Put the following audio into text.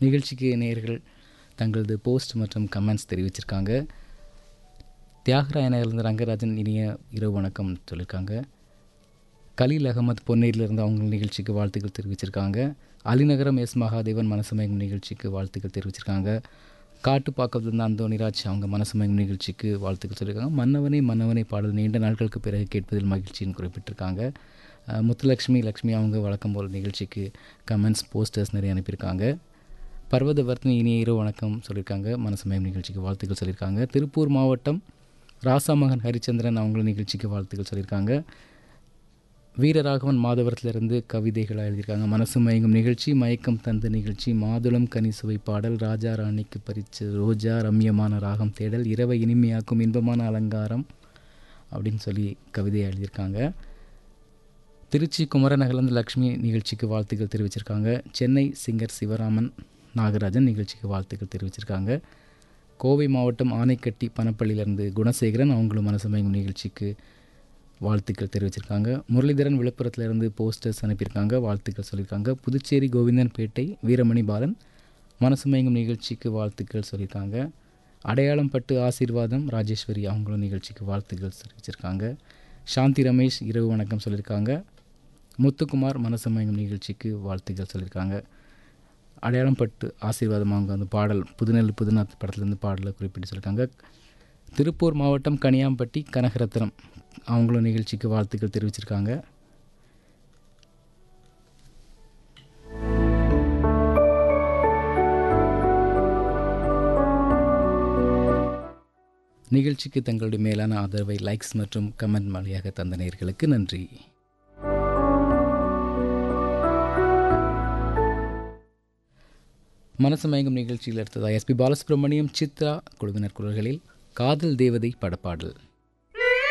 நிகழ்ச்சிக்கு நேயர்கள் தங்களது போஸ்ட் மற்றும் கமெண்ட்ஸ் தெரிவிச்சிருக்காங்க தியாகராய நகர்லேருந்து ரங்கராஜன் இனிய இரவு வணக்கம் சொல்லியிருக்காங்க கலீல் அகமது பொன்னேரியிலிருந்து அவங்க நிகழ்ச்சிக்கு வாழ்த்துக்கள் தெரிவிச்சிருக்காங்க அலிநகரம் எஸ் மகாதேவன் மனசமயங்கும் நிகழ்ச்சிக்கு வாழ்த்துக்கள் தெரிவிச்சிருக்காங்க காட்டுப்பாக்கத்துலேருந்து அந்தோனிராஜ் அவங்க மனசமயங்கும் நிகழ்ச்சிக்கு வாழ்த்துக்கள் சொல்லியிருக்காங்க மன்னவனே மன்னவனே பாடல் நீண்ட நாட்களுக்கு பிறகு கேட்பதில் மகிழ்ச்சின்னு குறிப்பிட்டிருக்காங்க அஹ் முத்துலக்ஷ்மி லக்ஷ்மி அவங்க வழக்கம் போல் நிகழ்ச்சிக்கு கமெண்ட்ஸ் போஸ்டர்ஸ் நிறைய அனுப்பியிருக்காங்க பர்வதவர்த்தினி இனிய இரவு வணக்கம் சொல்லியிருக்காங்க மனசமயம் நிகழ்ச்சிக்கு வாழ்த்துக்கள் சொல்லியிருக்காங்க திருப்பூர் மாவட்டம் ராசாமகன் ஹரிச்சந்திரன் அவங்களும் நிகழ்ச்சிக்கு வாழ்த்துக்கள் சொல்லியிருக்காங்க வீரராகவன் மாதவரத்திலிருந்து கவிதைகளாக எழுதியிருக்காங்க மனசு மயங்கும் நிகழ்ச்சி மயக்கம் தந்த நிகழ்ச்சி மாதுளம் கனிசுவை பாடல் ராஜா ராணிக்கு பறிச்ச ரோஜா ரம்யமான ராகம் தேடல் இரவை இனிமையாக்கும் இன்பமான அலங்காரம் அப்படின்னு சொல்லி கவிதையை எழுதியிருக்காங்க திருச்சி குமரநகர்லேருந்து லக்ஷ்மி நிகழ்ச்சிக்கு வாழ்த்துக்கள் தெரிவிச்சிருக்காங்க சென்னை சிங்கர் சிவராமன் நாகராஜன் நிகழ்ச்சிக்கு வாழ்த்துக்கள் தெரிவிச்சிருக்காங்க கோவை மாவட்டம் ஆனைக்கட்டி பனப்பள்ளியிலேருந்து குணசேகரன் அவங்களும் மனசமயங்கும் நிகழ்ச்சிக்கு வாழ்த்துக்கள் தெரிவிச்சிருக்காங்க முரளிதரன் விழுப்புரத்துலேருந்து போஸ்டர்ஸ் அனுப்பியிருக்காங்க வாழ்த்துக்கள் சொல்லியிருக்காங்க புதுச்சேரி கோவிந்தன்பேட்டை வீரமணி பாலன் மனசுமயங்கும் நிகழ்ச்சிக்கு வாழ்த்துக்கள் சொல்லியிருக்காங்க அடையாளம் பட்டு ஆசீர்வாதம் ராஜேஸ்வரி அவங்களும் நிகழ்ச்சிக்கு வாழ்த்துக்கள் தெரிவிச்சிருக்காங்க சாந்தி ரமேஷ் இரவு வணக்கம் சொல்லியிருக்காங்க முத்துக்குமார் மனசமயங்கும் நிகழ்ச்சிக்கு வாழ்த்துக்கள் சொல்லியிருக்காங்க அடையாளம் பட்டு ஆசீர்வாதம் அவங்க வந்து பாடல் புதுநெல் புதுநாத் படத்துலேருந்து பாடலை குறிப்பிட்டு சொல்லியிருக்காங்க திருப்பூர் மாவட்டம் கனியாம்பட்டி கனகரத்னம் அவங்களும் நிகழ்ச்சிக்கு வாழ்த்துக்கள் தெரிவிச்சிருக்காங்க நிகழ்ச்சிக்கு தங்களுடைய மேலான ஆதரவை லைக்ஸ் மற்றும் கமெண்ட் வழியாக தந்த நேயர்களுக்கு நன்றி மனசு மயங்கும் நிகழ்ச்சியில் எடுத்ததா எஸ்பி பாலசுப்ரமணியம் சித்ரா குழுவினர் குரல்களில் காதல் தேவதை படப்பாடல்